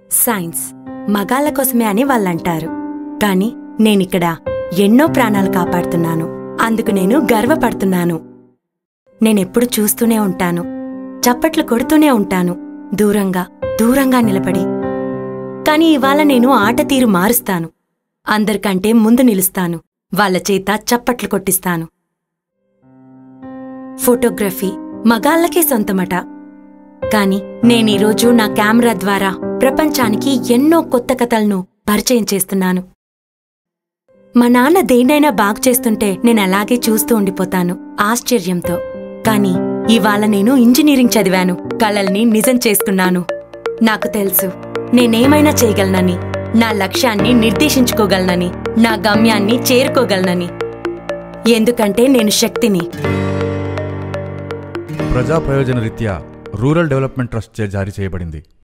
science మగాళ్ళ కోసమే అని వాళ్ళంటారు కాని నేనిక్కడ ఎన్నో ప్రాణాలు కాపాడుతున్నాను అందుకు నేను గర్వపడుతున్నాను నేనెప్పుడు చూస్తూనే ఉంటాను చప్పట్లు కొడుతూనే ఉంటాను దూరంగా దూరంగా నిలబడి కాని ఇవాళ నేను ఆట తీరు మారుస్తాను అందరికంటే ముందు నిలుస్తాను వాళ్ళ చేత చప్పట్లు కొట్టిస్తాను ఫోటోగ్రఫీ మగాళ్ళకే సొంతమట కాని నేనీరోజు నా కెమెరా ద్వారా ప్రపంచానికి ఎన్నో కొత్త కథలను పరిచయం చేస్తున్నాను మా నాన్న దేన్నైనా బాగు చేస్తుంటే నేను అలాగే చూస్తూ ఉండిపోతాను ఆశ్చర్యంతో కాని ఇవాళ నేను ఇంజనీరింగ్ చదివాను కలల్ని నిజం చేసుకున్నాను నాకు తెలుసు నేనేమైనా చేయగలనని నా లక్ష్యాన్ని నిర్దేశించుకోగలనని నా గమ్యాన్ని చేరుకోగలనని ఎందుకంటే నేను శక్తిని ప్రజా ప్రయోజన రీత్యా రూరల్ డెవలప్మెంట్ ట్రస్ట్ చే జారీ చేయబడింది